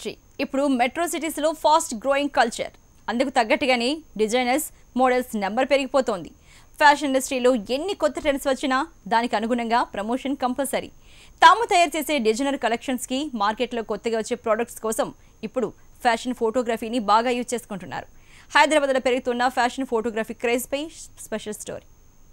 industry ఇప్పుడు metro సిటీస్లో fast growing culture అందుకు తగ్గట్టుగానే డిజైనర్స్ మోడల్స్ నెంబర్ పెరిగిపోతోంది ఫ్యాషన్ ఇండస్ట్రీలో ఎన్ని కొత్త ట్రెండ్స్ వచ్చినా దానికి అనుగుణంగా ప్రమోషన్ కంపల్సరీ తాము తయారు చేసే డిజైనర్ కలెక్షన్స్కి మార్కెట్లో కొత్తగా వచ్చే ప్రోడక్ట్స్ కోసం ఇప్పుడు ఫ్యాషన్ ఫోటోగ్రఫీని బాగా యూజ్ చేసుకుంటున్నారు హైదరాబాద్లో పెరుగుతున్న ఫ్యాషన్ ఫోటోగ్రఫీ క్రేజ్పై special story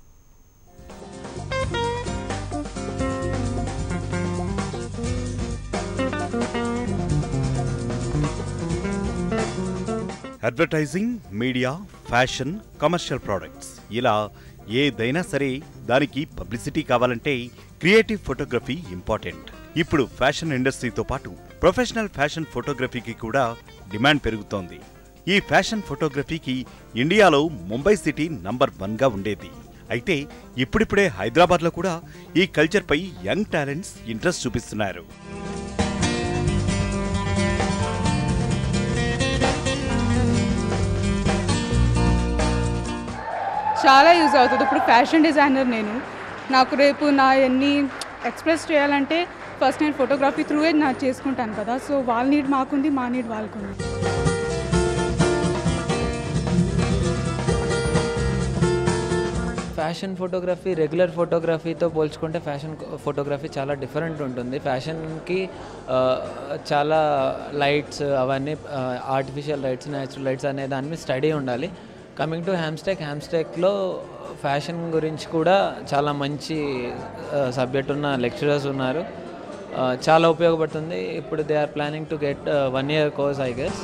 advertising media fashion commercial products ఇలా ఏదైనా సరే దానికి పబ్లిసిటీ కావాలంటే క్రియేటివ్ ఫోటోగ్రఫీ ఇంపార్టెంట్ ఇప్పుడు ఫ్యాషన్ ఇండస్ట్రీతో పాటు ప్రొఫెషనల్ ఫ్యాషన్ ఫోటోగ్రఫీకి కూడా డిమాండ్ పెరుగుతోంది ఈ ఫ్యాషన్ ఫోటోగ్రఫీకి ఇండియాలో ముంబై సిటీ నంబర్ వన్గా ఉండేది అయితే ఇప్పుడిప్పుడే హైదరాబాద్లో కూడా ఈ కల్చర్పై యంగ్ టాలెంట్స్ ఇంట్రెస్ట్ చూపిస్తున్నారు చాలా యూజ్ అవుతుంది ఇప్పుడు ఫ్యాషన్ డిజైనర్ నేను నాకు రేపు నా ఎన్ని ఎక్స్ప్రెస్ చేయాలంటే ఫస్ట్ నేను ఫోటోగ్రఫీ త్రూ నా చేసుకుంటాను కదా సో వాళ్ళ నీడ్ మాకుంది మా నీడ్ వాళ్ళకుంది ఫ్యాషన్ ఫోటోగ్రఫీ రెగ్యులర్ ఫోటోగ్రఫీతో పోల్చుకుంటే ఫ్యాషన్ ఫోటోగ్రఫీ చాలా డిఫరెంట్ ఉంటుంది ఫ్యాషన్కి ఆ, చాలా లైట్స్ అవన్నీ ఆర్టిఫిషియల్ లైట్స్ న్యాచురల్ లైట్స్ అనే దాని మీద స్టడీ ఉండాలి కమింగ్ టు హ్యామ్స్టెక్ హ్యామ్స్టెక్లో ఫ్యాషన్ గురించి కూడా చాలా మంచి సబ్జెక్ట్ ఉన్న లెక్చరర్స్ ఉన్నారు ఆ, చాలా ఉపయోగపడుతుంది ఇప్పుడు they are planning to get one year course I guess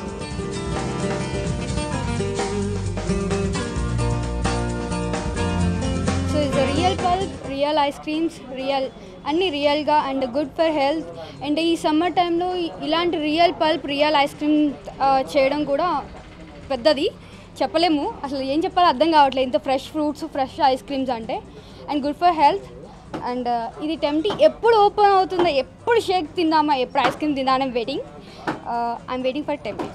so is real pulp real ice creams real అన్ని రియల్గా and good for health and ఈ సమ్మర్ టైంలో ఇలాంటి real pulp real ice cream చేయడం కూడా పెద్దది చెప్పలేము అసలు ఏం చెప్పాలో అర్థం కావట్లేదు ఇంత fresh fruits fresh ice creams అంటే and good for health and ఇది టెంప్టీ ఎప్పుడు ఓపెన్ అవుతుందో ఎప్పుడు షేక్ తిందామా ఎప్పుడు ఐస్ క్రీమ్ తిందామని waiting I'm waiting for Tempty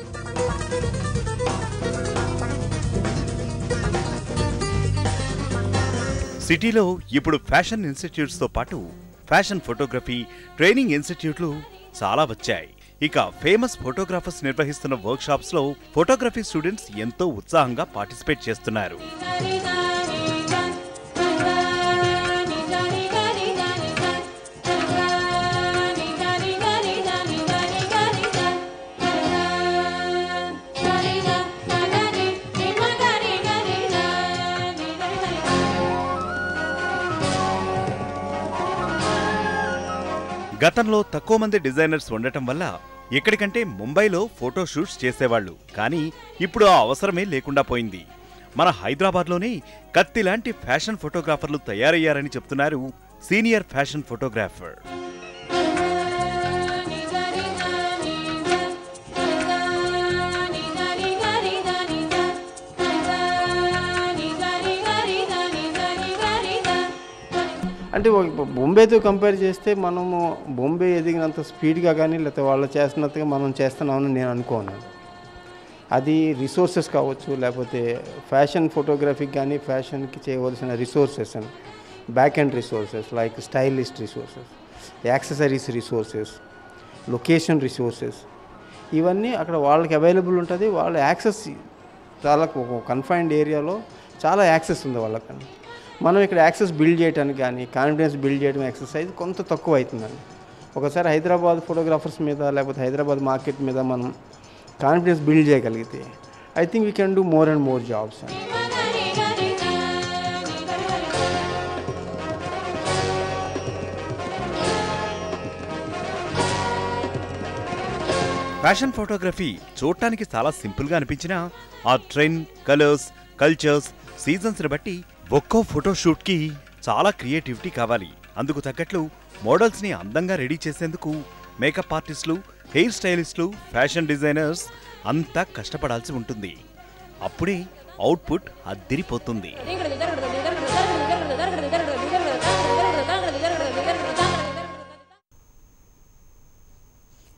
సిటీలో ఇప్పుడు ఫ్యాషన్ ఇన్స్టిట్యూట్స్తో పాటు ఫ్యాషన్ ఫోటోగ్రఫీ ట్రైనింగ్ ఇన్స్టిట్యూట్లు చాలా వచ్చాయి ఇక ఫేమస్ ఫోటోగ్రాఫర్స్ నిర్వహిస్తున్న వర్క్షాప్స్ లో ఫోటోగ్రఫీ స్టూడెంట్స్ ఎంతో ఉత్సాహంగా పార్టిసిపేట్ చేస్తున్నారు గతంలో తక్కువ మంది డిజైనర్స్ ఉండటం వల్ల ఎక్కడికంటే ముంబైలో ఫోటో షూట్స్ చేసేవాళ్ళు కానీ ఇప్పుడు ఆ అవసరమే లేకుండా పోయింది మన హైదరాబాద్లోనే కత్తి లాంటి ఫ్యాషన్ ఫోటోగ్రాఫర్లు తయారయ్యారని చెప్తున్నారు సీనియర్ ఫ్యాషన్ ఫోటోగ్రాఫర్ అంటే ఒక- ఇప్పుడు బొంబేతో కంపేర్ చేస్తే మనము బొంబే ఎదిగినంత స్పీడ్గా కానీ లేకపోతే వాళ్ళు చేస్తున్నట్టుగా మనం చేస్తున్నామని నేను అనుకోను అది రిసోర్సెస్ కావచ్చు లేకపోతే ఫ్యాషన్ ఫోటోగ్రఫీకి కానీ ఫ్యాషన్కి చేయవలసిన రిసోర్సెస్ అని back end resources like stylist resources accessories resources location resources ఇవన్నీ అక్కడ వాళ్ళకి అవైలబుల్ ఉంటుంది వాళ్ళ యాక్సెస్ చాలా ఒక కన్ఫైన్డ్ ఏరియాలో చాలా యాక్సెస్ ఉంది వాళ్ళకని మనం ఇక్కడ యాక్సెస్ బిల్డ్ చేయడానికి కానీ కాన్ఫిడెన్స్ బిల్డ్ చేయడం ఎక్సర్సైజ్ కొంత తక్కువ అవుతుందండి ఒకసారి హైదరాబాద్ ఫోటోగ్రాఫర్స్ మీద లేకపోతే హైదరాబాద్ మార్కెట్ మీద మనం కాన్ఫిడెన్స్ బిల్డ్ చేయగలిగితే I think we can do more and more jobs అండి ఫ్యాషన్ ఫోటోగ్రఫీ చూడటానికి చాలా సింపుల్ గా అనిపించినా ఆ ట్రెండ్ కలర్స్ కల్చర్స్ సీజన్స్ ని బట్టి ఒక్కో ఫోటో షూట్ కి చాలా క్రియేటివిటీ కావాలి అందుకు తగ్గట్లు మోడల్స్ ని అందంగా రెడీ చేసేందుకు మేకప్ ఆర్టిస్టులు హెయిర్ స్టైలిస్టులు ఫ్యాషన్ డిజైనర్స్ అంతా కష్టపడాల్సి ఉంటుంది అప్పుడే అవుట్పుట్ అద్దిరిపోతుంది